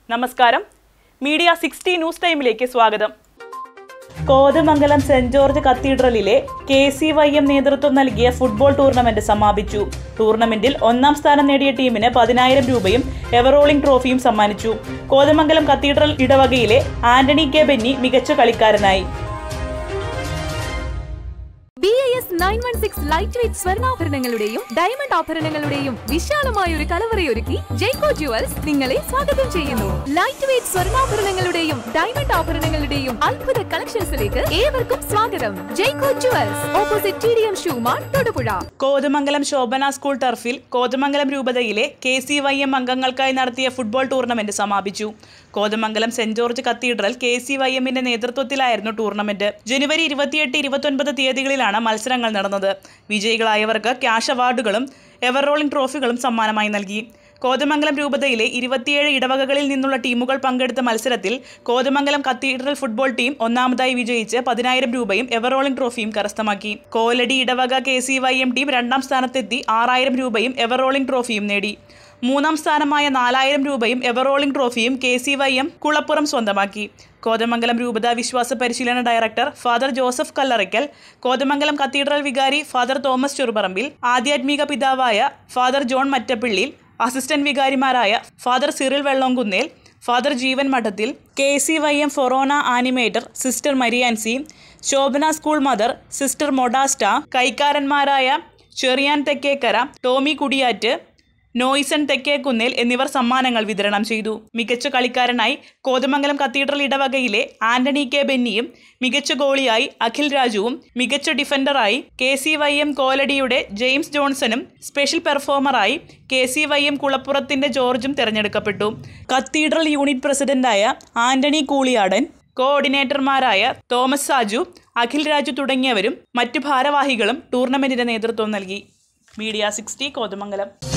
നമസ്കാരം media sixty news ടൈമിലേക്ക് സ്വാഗതം കോതമംഗലം സെന്റ് ജോർജ് കത്തീഡ്രലിലെ കെ സി വൈ എം നേതൃത്വം നൽകിയ ഫുട്ബോൾ ടൂർണമെന്റ് സമാപിച്ചു ടൂർണമെന്റിൽ ഒന്നാം സ്ഥാനം നേടിയ ടീമിന് പതിനായിരം രൂപയും എവറോളിംഗ് ട്രോഫിയും സമ്മാനിച്ചു കോതമംഗലം കത്തീഡ്രൽ ഇടവകയിലെ ആന്റണി കെ ബെന്നി മികച്ച കളിക്കാരനായി B I S nine one six light weight സ്വർണ്ണാഭരണങ്ങളുടെയും ഡയമണ്ട് ആഭരണങ്ങളുടെയും വിശാലമായ ഒരു കലവറയൊരുക്കി ജയ്കോ ജുവൽസ് നിങ്ങളെ സ്വാഗതം ചെയ്യുന്നു ലൈറ്റ് വെയ്റ്റ് സ്വർണ്ണാഭരണങ്ങളുടെയും ഡയമണ്ട് ആഭരണങ്ങളുടെയും അത്ഭുത കളക്ഷൻസിലേക്ക് ഏവർക്കും സ്വാഗതം Jaico jewels opposite T D M ഷൂമാർ തൊടുപുഴ കോതമംഗലം ശോഭന സ്കൂൾ ടർഫിൽ കോതമംഗലം രൂപതയിലെ കെ സി വൈ എം അംഗങ്ങൾക്കായി നടത്തിയ ഫുട്ബോൾ ടൂർണമെന്റ് സമാപിച്ചു കോതമംഗലം സെന്റ് George cathedral K C Y എമ്മിന്റെ നേതൃത്വത്തിലായിരുന്നു ടൂർണമെന്റ് ജനുവരി ഇരുപത്തിയെട്ട് ഇരുപത്തൊൻപത് തീയതികളിലാണ് മത്സരങ്ങൾ നടന്നത് വിജയികളായവർക്ക് ക്യാഷ് അവാർഡുകളും എവർ റോളിംഗ് ട്രോഫികളും സമ്മാനമായി നൽകി കോതമംഗലം രൂപതയിലെ ഇരുപത്തിയേഴ് ഇടവകകളിൽ നിന്നുള്ള ടീമുകൾ പങ്കെടുത്ത മത്സരത്തിൽ കോതമംഗലം കത്തീഡ്രൽ ഫുട്ബോൾ ടീം ഒന്നാമതായി വിജയിച്ച് പതിനായിരം രൂപയും എവറോളിംഗ് ട്രോഫിയും കരസ്ഥമാക്കി കോലടി ഇടവക K C Y M team രണ്ടാം സ്ഥാനത്തെത്തി ആറായിരം രൂപയും എവറോളിംഗ് ട്രോഫിയും നേടി മൂന്നാം സ്ഥാനമായ നാലായിരം രൂപയും എവറോളിംഗ് ട്രോഫിയും K C Y M Kulappuram സ്വന്തമാക്കി കോതമംഗലം രൂപത വിശ്വാസ പരിശീലന director father Joseph Kallarackal Kothamangalam cathedral vicar father Thomas Cheruparambil ആധ്യാത്മിക പിതാവായ ഫാദർ ജോൺ മറ്റപ്പിള്ളി അസിസ്റ്റന്റ് വികാരിമാരായ father Cyril Vellonkunnel father Jeevan Madathil K C Y M forane animator sister Mariancy Shobhana school mother sister Modesta കൈക്കാരന്മാരായ ചെറിയാൻ തെക്കേക്കര ടോമി കുടിയാറ്റ് നോയ്സൺ തെക്കേക്കുന്നിൽ എന്നിവർ സമ്മാനങ്ങൾ വിതരണം ചെയ്തു മികച്ച കളിക്കാരനായി കോതമംഗലം കത്തീഡ്രൽ ഇടവകയിലെ ആന്റണി കെ ബെന്നിയും മികച്ച ഗോളിയായി അഖിൽ രാജുവും മികച്ച ഡിഫൻഡറായി കെ സി വൈ എം കോലടിയുടെ ജെയിംസ് ജോൺസണും സ്പെഷ്യൽ പെർഫോമറായി കെ സി വൈ എം കുളപ്പുറത്തിന്റെ ജോർജും തിരഞ്ഞെടുക്കപ്പെട്ടു കത്തീഡ്രൽ യൂണിറ്റ് പ്രസിഡന്റായ ആന്റണി കൂളിയാടൻ കോർഡിനേറ്റർമാരായ തോമസ് സാജു അഖിൽ രാജു തുടങ്ങിയവരും മറ്റു ഭാരവാഹികളും ടൂർണമെന്റിന് നേതൃത്വം നൽകി മീഡിയ സിക്സ്റ്റി കോതമംഗലം